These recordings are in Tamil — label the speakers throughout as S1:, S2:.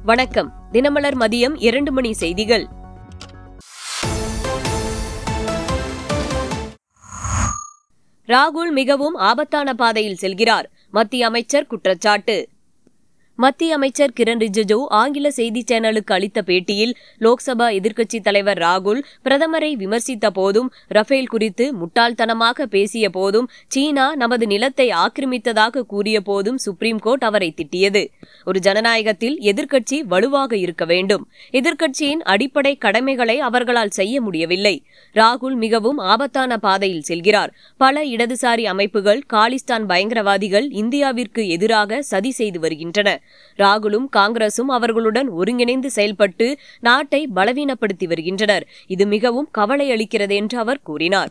S1: வணக்கம் தினமலர் மதியம் இரண்டு மணி செய்திகள் ராகுல் மிகவும் ஆபத்தான பாதையில் செல்கிறார் மத்திய அமைச்சர் குற்றச்சாட்டு மத்திய அமைச்சர் கிரண் ரிஜிஜு ஆங்கில செய்தி சேனலுக்கு அளித்த பேட்டியில் லோக்சபா எதிர்க்கட்சித் தலைவர் ராகுல் பிரதமரை விமர்சித்த போதும் ரஃபேல் குறித்து முட்டாள்தனமாக பேசிய போதும் சீனா நமது நிலத்தை ஆக்கிரமித்ததாக கூறிய போதும் சுப்ரீம் கோர்ட் அவரை திட்டியது ஒரு ஜனநாயகத்தில் எதிர்க்கட்சி வலுவாக இருக்க வேண்டும் எதிர்க்கட்சியின் அடிப்படை கடமைகளை அவர்களால் செய்ய முடியவில்லை ராகுல் மிகவும் ஆபத்தான பாதையில் செல்கிறார் பல இடதுசாரி அமைப்புகள் காலிஸ்தான் பயங்கரவாதிகள் இந்தியாவிற்கு எதிராக சதி செய்து வருகின்றன ராகுலும் காங்கிரசும் அவர்களுடன் ஒருங்கிணைந்து செயல்பட்டு நாட்டை பலவீனப்படுத்தி வருகின்றனர் இது மிகவும் கவலை அளிக்கிறது என்று அவர் கூறினார்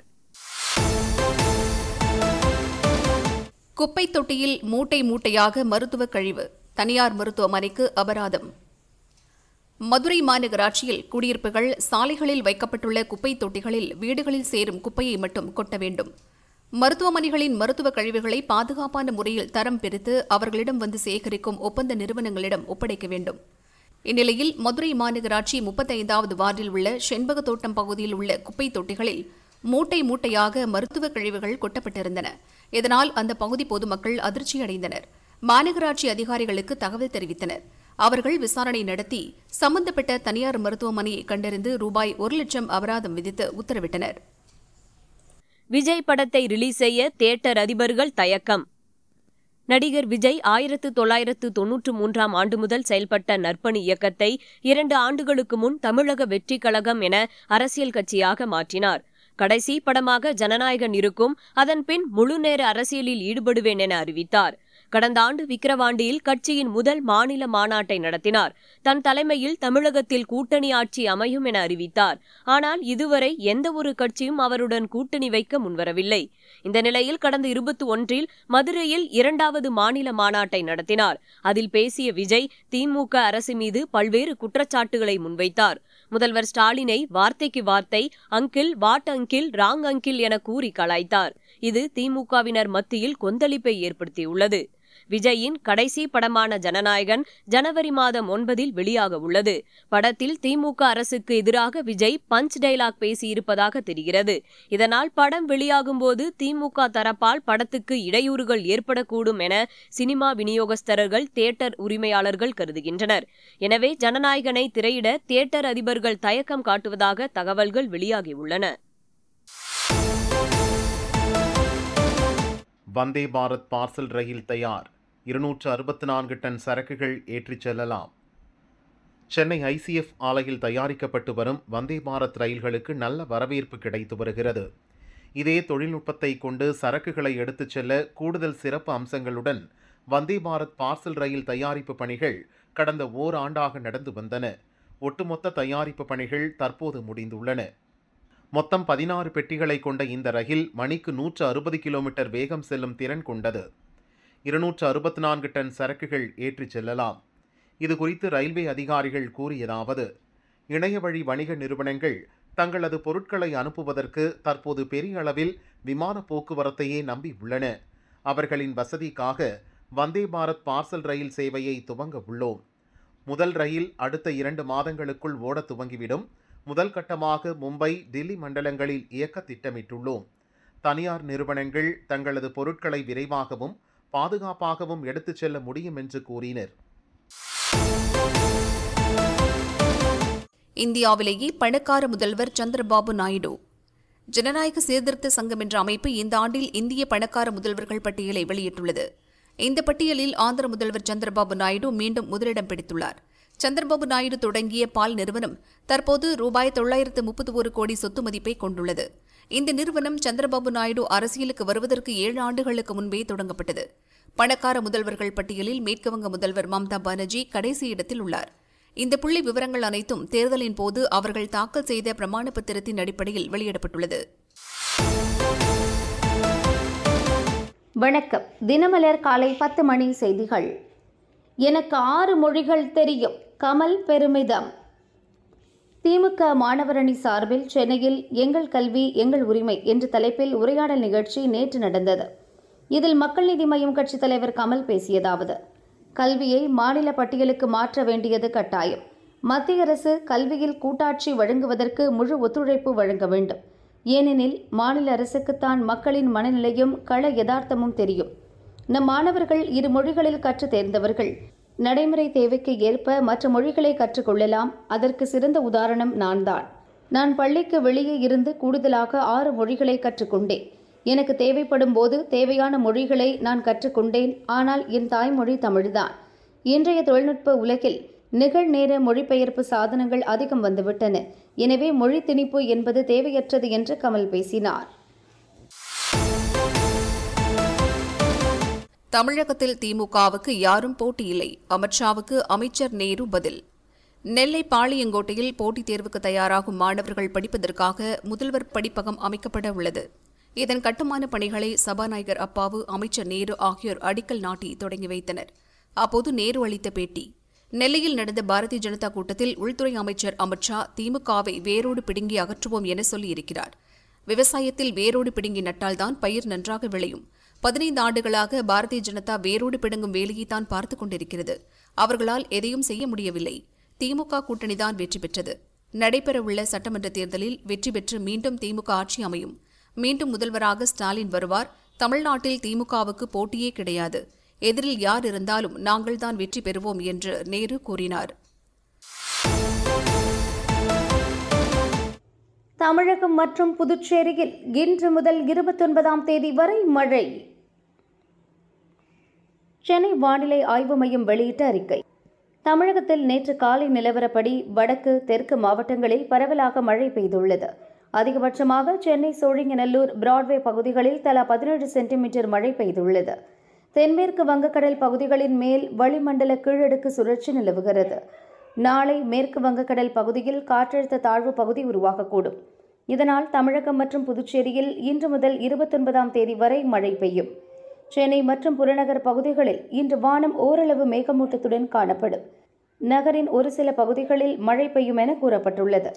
S2: குப்பை தொட்டியில் மூட்டை மூட்டையாக மருத்துவ கழிவு தனியார் மருத்துவமனைக்கு அபராதம் மதுரை மாநகராட்சியில் குடியிருப்புகள் சாலைகளில் வைக்கப்பட்டுள்ள குப்பை தொட்டிகளில் வீடுகளில் சேரும் குப்பையை மட்டும் கொட்ட வேண்டும் மருத்துவமனைகளின் மருத்துவ கழிவுகளை பாதுகாப்பான முறையில் தரம் பிரித்து அவர்களிடம் வந்து சேகரிக்கும் ஒப்பந்த நிறுவனங்களிடம் ஒப்படைக்க வேண்டும் இந்நிலையில் மதுரை மாநகராட்சி முப்பத்தைந்தாவது வார்டில் உள்ள செண்பக தோட்டம் பகுதியில் உள்ள குப்பை தொட்டிகளில் மூட்டை மூட்டையாக மருத்துவ கழிவுகள் கொட்டப்பட்டிருந்தன இதனால் அந்த பகுதி பொதுமக்கள் அதிர்ச்சியடைந்தனர் மாநகராட்சி அதிகாரிகளுக்கு தகவல் தெரிவித்தனர் அவர்கள் விசாரணை நடத்தி சம்பந்தப்பட்ட தனியார் மருத்துவமனையை கண்டறிந்து ரூபாய் ஒரு லட்சம் அபராதம் விதித்து உத்தரவிட்டனர்
S1: விஜய் படத்தை ரிலீஸ் செய்ய தியேட்டர் அதிபர்கள் தயக்கம் நடிகர் விஜய் ஆயிரத்து தொள்ளாயிரத்து தொன்னூற்று மூன்றாம் ஆண்டு முதல் செயல்பட்ட நற்பணி இயக்கத்தை இரண்டு ஆண்டுகளுக்கு முன் தமிழக வெற்றிக் கழகம் என அரசியல் கட்சியாக மாற்றினார் கடைசி படமாக ஜனநாயகன் இருக்கும் அதன்பின் முழுநேர அரசியலில் ஈடுபடுவேன் என அறிவித்தார் கடந்த ஆண்டு விக்கிரவாண்டியில் கட்சியின் முதல் மாநில மாநாட்டை நடத்தினார் தன் தலைமையில் தமிழகத்தில் கூட்டணி ஆட்சி அமையும் என அறிவித்தார் ஆனால் இதுவரை எந்த ஒரு கட்சியும் அவருடன் கூட்டணி வைக்க முன்வரவில்லை இந்த நிலையில் கடந்த இருபத்தி ஒன்றில் மதுரையில் இரண்டாவது மாநில மாநாட்டை நடத்தினார் அதில் பேசிய விஜய் திமுக அரசு மீது பல்வேறு குற்றச்சாட்டுகளை முன்வைத்தார் முதல்வர் ஸ்டாலினை வார்த்தைக்கு வார்த்தை uncle what uncle wrong uncle என கூறி கலாய்த்தார் இது திமுகவினர் மத்தியில் கொந்தளிப்பை ஏற்படுத்தியுள்ளது விஜயின் கடைசி படமான ஜனநாயகன் ஜனவரி மாதம் ஒன்பதில் வெளியாக உள்ளது படத்தில் திமுக அரசுக்கு எதிராக விஜய் பஞ்ச் டைலாக் பேசியிருப்பதாக தெரிகிறது இதனால் படம் வெளியாகும்போது திமுக தரப்பால் படத்துக்கு இடையூறுகள் ஏற்படக்கூடும் என சினிமா விநியோகஸ்தர்கள் தியேட்டர் உரிமையாளர்கள் கருதுகின்றனர் எனவே ஜனநாயகனை திரையிட தியேட்டர் அதிபர்கள் தயக்கம் காட்டுவதாக தகவல்கள் வெளியாகியுள்ளன
S3: வந்தே பாரத் பார்சல் ரயில் தயார் இருநூற்று அறுபத்தி நான்கு டன் சரக்குகள் ஏற்றிச் செல்லலாம் சென்னை ஐசிஎஃப் ஆலையில் தயாரிக்கப்பட்டு வரும் வந்தே பாரத் ரயில்களுக்கு நல்ல வரவேற்பு கிடைத்து வருகிறது இதே தொழில்நுட்பத்தை கொண்டு சரக்குகளை எடுத்துச் செல்ல கூடுதல் சிறப்பு அம்சங்களுடன் வந்தே பாரத் பார்சல் ரயில் தயாரிப்பு பணிகள் கடந்த ஓராண்டாக நடந்து வந்தன ஒட்டுமொத்த தயாரிப்பு பணிகள் தற்போது முடிந்துள்ளன மொத்தம் பதினாறு பெட்டிகளை கொண்ட இந்த ரயில் மணிக்கு நூற்று அறுபது கிலோமீட்டர் வேகம் செல்லும் திறன் கொண்டது இருநூற்று அறுபத்தி நான்கு டன் சரக்குகள் ஏற்றிச் செல்லலாம் இது குறித்து ரயில்வே அதிகாரிகள் கூறியதாவது இணைய வழி வணிக நிறுவனங்கள் தங்களது பொருட்களை அனுப்புவதற்கு தற்போது பெரிய அளவில் விமான போக்குவரத்தையே நம்பி உள்ளன அவர்களின் வசதிக்காக வந்தே பாரத் பார்சல் ரயில் சேவையை துவங்க உள்ளோம் முதல் ரயில் அடுத்த இரண்டு மாதங்களுக்குள் ஓட துவங்கிவிடும் முதல் கட்டமாக மும்பை தில்லி மண்டலங்களில் இயக்க திட்டமிட்டுள்ளோம் தனியார் நிறுவனங்கள் தங்களது பொருட்களை விரைவாகவும் பாதுகாப்பாகவும் எடுத்துச் செல்ல முடியும் என்று கூறினர்
S2: இந்தியாவிலேயே பணக்கார முதல்வர் சந்திரபாபு நாயுடு ஜனநாயக சீர்திருத்த சங்கம் என்ற அமைப்பு இந்த ஆண்டில் இந்திய பணக்கார முதல்வர்கள் பட்டியலை வெளியிட்டுள்ளது இந்த பட்டியலில் ஆந்திர முதல்வர் சந்திரபாபு நாயுடு மீண்டும் முதலிடம் பிடித்துள்ளார் சந்திரபாபு நாயுடு தொடங்கிய பால் நிறுவனம் தற்போது ரூபாய் தொள்ளாயிரத்து முப்பத்தி ஒரு கோடி சொத்து மதிப்பை கொண்டுள்ளது இந்த நிறுவனம் சந்திரபாபு நாயுடு அரசியலுக்கு வருவதற்கு ஏழு ஆண்டுகளுக்கு முன்பே தொடங்கப்பட்டது பணக்கார முதல்வர்கள் பட்டியலில் மேற்குவங்க முதல்வர் மம்தா பானர்ஜி கடைசி இடத்தில் உள்ளார் இந்த புள்ளி விவரங்கள் அனைத்தும் தேர்தலின் போது அவர்கள் தாக்கல் செய்த பிரமாண பத்திரத்தின் அடிப்படையில் வெளியிடப்பட்டுள்ளது
S4: வணக்கம் தினமலர் காலை பத்து மணி செய்திகள் எனக்கு ஆறு மொழிகள் தெரியும் கமல் பெருமிதம் திமுக மாணவரணி சார்பில் சென்னையில் எங்கள் கல்வி எங்கள் உரிமை என்ற தலைப்பில் உரையாடல் நிகழ்ச்சி நேற்று நடந்தது இதில் மக்கள் நீதி மய்யம் கட்சித் தலைவர் கமல் பேசியதாவது கல்வியை மாநில பட்டியலுக்கு மாற்ற வேண்டியது கட்டாயம் மத்திய அரசு கல்வியில் கூட்டாட்சி வழங்குவதற்கு முழு ஒத்துழைப்பு வழங்க வேண்டும் ஏனெனில் மாநில அரசுக்குத்தான் மக்களின் மனநிலையும் கள யதார்த்தமும் தெரியும் நம் மாணவர்கள் இரு மொழிகளில் கற்றுத் தேர்ந்தவர்கள் நடைமுறை தேவைக்கு ஏற்ப மற்ற மொழிகளை கற்றுக்கொள்ளலாம் அதற்கு சிறந்த உதாரணம் நான்தான் நான் பள்ளிக்கு வெளியே இருந்து கூடுதலாக ஆறு மொழிகளை கற்றுக்கொண்டேன் எனக்கு தேவைப்படும் போது தேவையான மொழிகளை நான் கற்றுக்கொண்டேன் ஆனால் என் தாய்மொழி தமிழ்தான் இன்றைய தொழில்நுட்ப உலகில் நிகழ்நேர மொழிபெயர்ப்பு சாதனங்கள் அதிகம் வந்துவிட்டன எனவே மொழி திணிப்பு என்பது தேவையற்றது என்று கமல் பேசினார்
S2: தமிழகத்தில் திமுகவுக்கு யாரும் போட்டியில்லை அமித்ஷாவுக்கு அமைச்சர் நேரு பதில் நெல்லை பாளையங்கோட்டையில் போட்டித் தேர்வுக்கு தயாராகும் மாணவர்கள் படிப்பதற்காக முதல்வர் படிப்பகம் அமைக்கப்பட உள்ளது இதன் கட்டுமான பணிகளை சபாநாயகர் அப்பாவு அமைச்சர் நேரு ஆகியோர் அடிக்கல் நாட்டி தொடங்கி வைத்தனர் அப்போது நேரு அளித்த பேட்டி நெல்லையில் நடந்த பாரதிய ஜனதா கூட்டத்தில் உள்துறை அமைச்சர் அமித்ஷா திமுகவை வேரோடு பிடுங்கி அகற்றுவோம் என சொல்லியிருக்கிறார் விவசாயத்தில் வேரோடு பிடுங்கி நட்டால்தான் பயிர் நன்றாக விளையும் பதினைந்து ஆண்டுகளாக பாரதிய ஜனதா வேரோடு பிடுங்கும் வேலையை தான் பார்த்துக் கொண்டிருக்கிறது அவர்களால் எதையும் செய்ய முடியவில்லை திமுக கூட்டணிதான் வெற்றி பெற்றது நடைபெறவுள்ள சட்டமன்ற தேர்தலில் வெற்றி பெற்று மீண்டும் திமுக ஆட்சி அமையும் மீண்டும் முதல்வராக ஸ்டாலின் வருவார் தமிழ்நாட்டில் திமுகவுக்கு போட்டியே கிடையாது எதிரில் யார் இருந்தாலும் நாங்கள்தான் வெற்றி பெறுவோம் என்று நேரு கூறினார்
S4: தமிழகம் மற்றும் புதுச்சேரியில் இன்று முதல் இருபத்தொன்பதாம் தேதி வரை மழை சென்னை வானிலை ஆய்வு மையம் வெளியிட்ட அறிக்கை தமிழகத்தில் நேற்று காலை நிலவரப்படி வடக்கு தெற்கு மாவட்டங்களில் பரவலாக மழை பெய்துள்ளது அதிகபட்சமாக சென்னை சோழிங்கநல்லூர் பிராட்வே பகுதிகளில் தலா பதினேழு சென்டிமீட்டர் மழை பெய்துள்ளது தென்மேற்கு வங்கக்கடல் பகுதிகளின் மேல் வளிமண்டல கீழடுக்கு சுழற்சி நிலவுகிறது நாளை மேற்கு வங்கக்கடல் பகுதியில் காற்றழுத்த தாழ்வு பகுதி உருவாகக்கூடும் இதனால் தமிழகம் மற்றும் புதுச்சேரியில் இன்று முதல் இருபத்தொன்பதாம் தேதி வரை மழை பெய்யும் சென்னை மற்றும் புறநகர் பகுதிகளில் இன்று வானம் ஓரளவு மேகமூட்டத்துடன் காணப்படும் நகரின் ஒரு சில பகுதிகளில் மழை பெய்யும் என கூறப்பட்டுள்ளது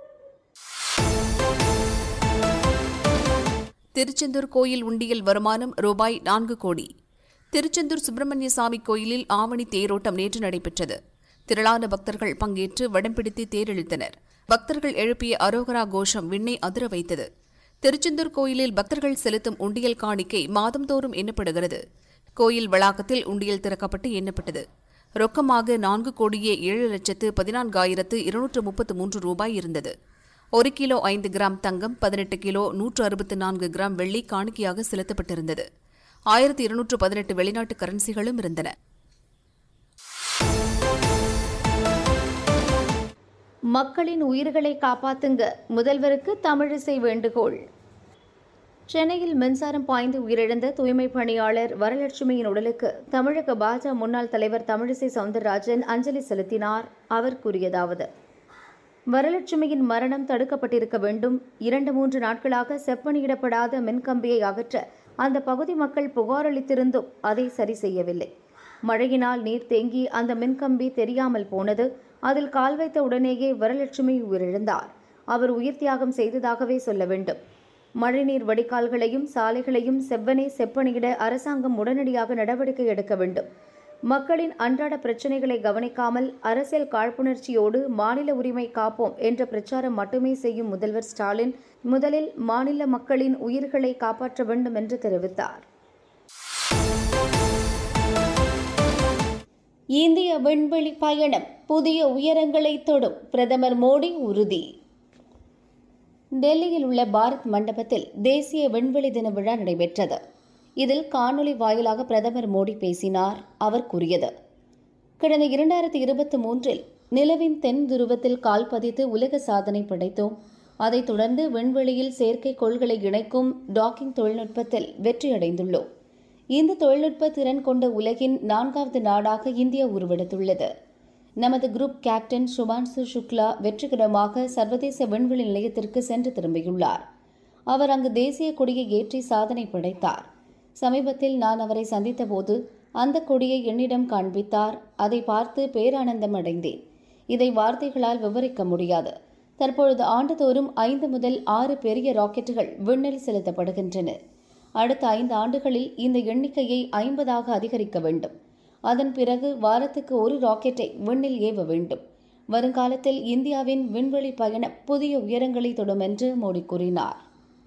S2: திருச்செந்தூர் கோயில் உண்டியல் வருமானம் ரூபாய் நான்கு கோடி திருச்செந்தூர் சுப்பிரமணிய சாமி கோயிலில் ஆவணி தேரோட்டம் நேற்று நடைபெற்றது திரளான பக்தர்கள் பங்கேற்று வடம் பிடித்து தேரெழுத்தனர் பக்தர்கள் எழுப்பிய அரோகரா கோஷம் விண்ணை அதிர வைத்தது திருச்செந்தூர் கோயிலில் பக்தர்கள் செலுத்தும் உண்டியல் காணிக்கை மாதந்தோறும் எண்ணப்படுகிறது கோயில் வளாகத்தில் உண்டியல் திறக்கப்பட்டு எண்ணப்பட்டது ரொக்கமாக நான்கு கோடியே ஏழு லட்சத்து பதினான்காயிரத்து இருநூற்று முப்பத்து மூன்று ரூபாய் இருந்தது ஒரு கிலோ ஐந்து கிராம் தங்கம் பதினெட்டு கிலோ நூற்று அறுபத்து நான்கு கிராம் வெள்ளி காணிக்கையாக செலுத்தப்பட்டிருந்தது ஆயிரத்தி இருநூற்று பதினெட்டு வெளிநாட்டு கரன்சிகளும் இருந்தன
S4: மக்களின் உயிர்களை காப்பாத்துங்க முதல்வருக்கு தமிழிசை வேண்டுகோள் சென்னையில் மின்சாரம் பாய்ந்து உயிரிழந்த தூய்மை பணியாளர் வரலட்சுமியின் உடலுக்கு தமிழக பாஜக முன்னாள் தலைவர் தமிழிசை சவுந்தரராஜன் அஞ்சலி செலுத்தினார் அவர் கூறியதாவது வரலட்சுமியின் மரணம் தடுக்கப்பட்டிருக்க வேண்டும் இரண்டு மூன்று நாட்களாக செப்பனியிடப்படாத மின்கம்பியை அகற்ற அந்த பகுதி மக்கள் புகார் அளித்திருந்தும் அதை சரி செய்யவில்லை மழையினால் நீர் தேங்கி அந்த மின்கம்பி தெரியாமல் போனது அதில் கால் வைத்த உடனேயே வரலட்சுமி உயிரிழந்தார் அவர் உயிர் தியாகம் செய்ததாகவே சொல்ல வேண்டும் மழைநீர் வடிகால்களையும் சாலைகளையும் செவ்வனே செப்பனிட அரசாங்கம் உடனடியாக நடவடிக்கை எடுக்க வேண்டும் மக்களின் அன்றாட பிரச்சனைகளை கவனிக்காமல் அரசியல் காழ்ப்புணர்ச்சியோடு மாநில உரிமை காப்போம் என்ற பிரச்சாரம் மட்டுமே செய்யும் முதல்வர் ஸ்டாலின் முதலில் மாநில மக்களின் உயிர்களை காப்பாற்ற வேண்டும் என்று தெரிவித்தார் இந்திய விண்வெளி பயணம் புதிய உயரங்களை தொடும் பிரதமர் மோடி உறுதி டெல்லியில் உள்ள பாரத் மண்டபத்தில் தேசிய விண்வெளி தின விழா நடைபெற்றது இதில் காணொலி வாயிலாக பிரதமர் மோடி பேசினார் அவர் கூறியது கடந்த இரண்டாயிரத்தி இருபத்தி மூன்றில் நிலவின் தென் துருவத்தில் கால் பதித்து உலக சாதனை படைத்தோம் அதைத் தொடர்ந்து விண்வெளியில் செயற்கைக்கோள்களை இணைக்கும் டாக்கிங் தொழில்நுட்பத்தில் வெற்றியடைந்துள்ளோம் இந்த தொழில்நுட்ப திறன் கொண்ட உலகின் நான்காவது நாடாக இந்தியா உருவெடுத்துள்ளது நமது குரூப் கேப்டன் சுபான்சு சுக்லா வெற்றிகரமாக சர்வதேச விண்வெளி நிலையத்திற்கு சென்று திரும்பியுள்ளார் அவர் அங்கு தேசிய கொடியை ஏற்றி சாதனை படைத்தார் சமீபத்தில் நான் அவரை சந்தித்தபோது அந்த கொடியை என்னிடம் காண்பித்தார் அதை பார்த்து பேரானந்தம் அடைந்தேன் இதை வார்த்தைகளால் விவரிக்க முடியாது தற்பொழுது ஆண்டுதோறும் ஐந்து முதல் ஆறு பெரிய ராக்கெட்டுகள் விண்ணில் செலுத்தப்படுகின்றன அடுத்த ஐந்து ஆண்டுகளில் இந்த எண்ணிக்கையை ஐம்பதாக அதிகரிக்க வேண்டும் அதன் பிறகு வாரத்துக்கு ஒரு ராக்கெட்டை விண்ணில் ஏவ வேண்டும் வருங்காலத்தில் இந்தியாவின் விண்வெளி பயணம் புதிய உயரங்களை தொடும் என்று மோடி கூறினார்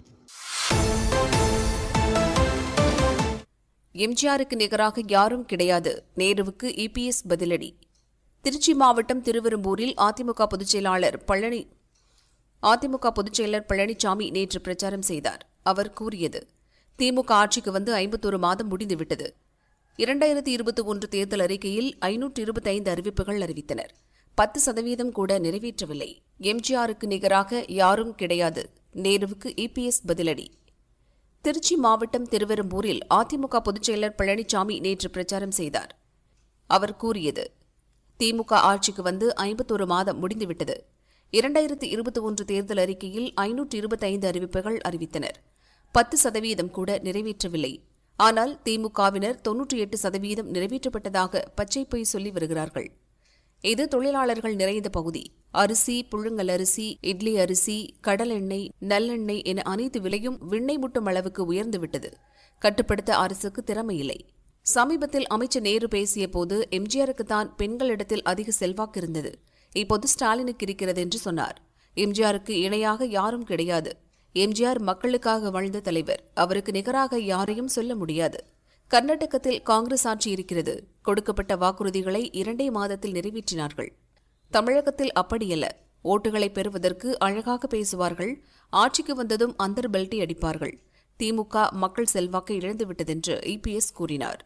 S2: எம்ஜிஆருக்கு நிகராக யாரும் கிடையாது நேருவுக்கு இபிஎஸ் பதிலடி திருச்சி மாவட்டம் திருவெரும்பூரில் அதிமுக பொதுச் செயலாளர் பழனி அதிமுக பொதுச் செயலர் பழனிசாமி நேற்று பிரச்சாரம் செய்தார் அவர் கூறியது திமுக ஆட்சிக்கு வந்து ஐம்பத்தொரு மாதம் முடிந்துவிட்டது இரண்டாயிரத்தி இருபத்தி ஒன்று தேர்தல் அறிக்கையில் ஐநூற்று இருபத்தைந்து அறிவிப்புகள் அறிவித்தனர் பத்து சதவீதம் கூட நிறைவேற்றவில்லை எம்ஜிஆருக்கு நிகராக யாரும் கிடையாது நேருவுக்கு இபிஎஸ் பதிலடி திருச்சி மாவட்டம் திருவெரும்பூரில் அதிமுக பொதுச் செயலர் பழனிசாமி நேற்று பிரச்சாரம் செய்தார் அவர் கூறியது திமுக ஆட்சிக்கு வந்து ஐம்பத்தொரு மாதம் முடிந்துவிட்டது இரண்டாயிரத்தி இருபத்தி ஒன்று தேர்தல் அறிக்கையில் ஐநூற்று இருபத்தைந்து அறிவிப்புகள் அறிவித்தனர் பத்து சதவீதம் கூட நிறைவேற்றவில்லை ஆனால் திமுகவினர் தொன்னூற்றி எட்டு சதவீதம் நிறைவேற்றப்பட்டதாக பச்சை பொய் சொல்லி வருகிறார்கள் இது தொழிலாளர்கள் நிறைந்த பகுதி அரிசி புழுங்கல் அரிசி இட்லி அரிசி கடல் எண்ணெய் நல்லெண்ணெய் என அனைத்து விலையும் விண்ணை முட்டும் அளவுக்கு உயர்ந்துவிட்டது கட்டுப்படுத்த அரசுக்கு திறமையில்லை சமீபத்தில் அமைச்சர் நேரு பேசிய போது எம்ஜிஆருக்கு தான் பெண்களிடத்தில் அதிக செல்வாக்கு இருந்தது இப்போது ஸ்டாலினுக்கு இருக்கிறது என்று சொன்னார் எம்ஜிஆருக்கு இணையாக யாரும் கிடையாது எம்ஜிஆர் மக்களுக்காக வாழ்ந்த தலைவர் அவருக்கு நிகராக யாரையும் சொல்ல முடியாது கர்நாடகத்தில் காங்கிரஸ் ஆட்சி இருக்கிறது கொடுக்கப்பட்ட வாக்குறுதிகளை இரண்டே மாதத்தில் நிறைவேற்றினார்கள் தமிழகத்தில் அப்படியல்ல ஓட்டுகளை பெறுவதற்கு அழகாக பேசுவார்கள் ஆட்சிக்கு வந்ததும் அந்தர் பெல்ட்டை அடிப்பார்கள் திமுக மக்கள் செல்வாக்கை இழந்துவிட்டதென்று இபிஎஸ் கூறினார்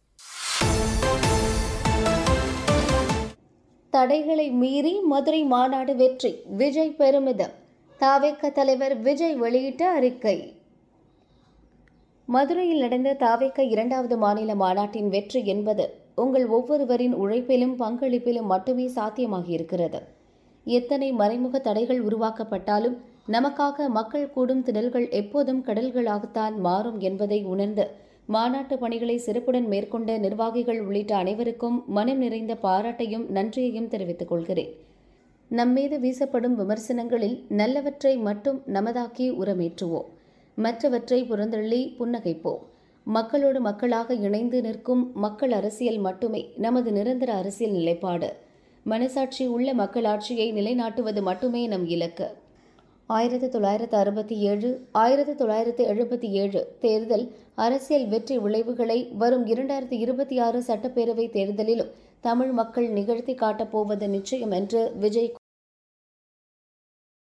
S4: தடைகளை மீறி மதுரை மாநாடு வெற்றி விஜய் பெருமிதம் தாவேக்க தலைவர் விஜய் வெளியிட்ட அறிக்கை மதுரையில் நடந்த தாவேக்க இரண்டாவது மாநில மாநாட்டின் வெற்றி என்பது உங்கள் ஒவ்வொருவரின் உழைப்பிலும் பங்களிப்பிலும் மட்டுமே சாத்தியமாகியிருக்கிறது எத்தனை மறைமுக தடைகள் உருவாக்கப்பட்டாலும் நமக்காக மக்கள் கூடும் திடல்கள் எப்போதும் கடல்களாகத்தான் மாறும் என்பதை உணர்ந்து மாநாட்டு பணிகளை சிறப்புடன் மேற்கொண்ட நிர்வாகிகள் உள்ளிட்ட அனைவருக்கும் மனம் நிறைந்த பாராட்டையும் நன்றியையும் தெரிவித்துக் கொள்கிறேன் நம்மீது வீசப்படும் விமர்சனங்களில் நல்லவற்றை மட்டும் நமதாக்கி உரமேற்றுவோம் மற்றவற்றை புறந்தள்ளி புன்னகைப்போம் மக்களோடு மக்களாக இணைந்து நிற்கும் மக்கள் அரசியல் மட்டுமே நமது நிரந்தர அரசியல் நிலைப்பாடு மனசாட்சி உள்ள மக்களாட்சியை நிலைநாட்டுவது மட்டுமே நம் இலக்கு ஆயிரத்தி தொள்ளாயிரத்து அறுபத்தி ஏழு ஆயிரத்தி தொள்ளாயிரத்து எழுபத்தி ஏழு தேர்தல் அரசியல் வெற்றி விளைவுகளை வரும் இரண்டாயிரத்தி இருபத்தி ஆறு சட்டப்பேரவை தேர்தலிலும் தமிழ் மக்கள் நிகழ்த்தி காட்டப் போவது நிச்சயம் என்று விஜய்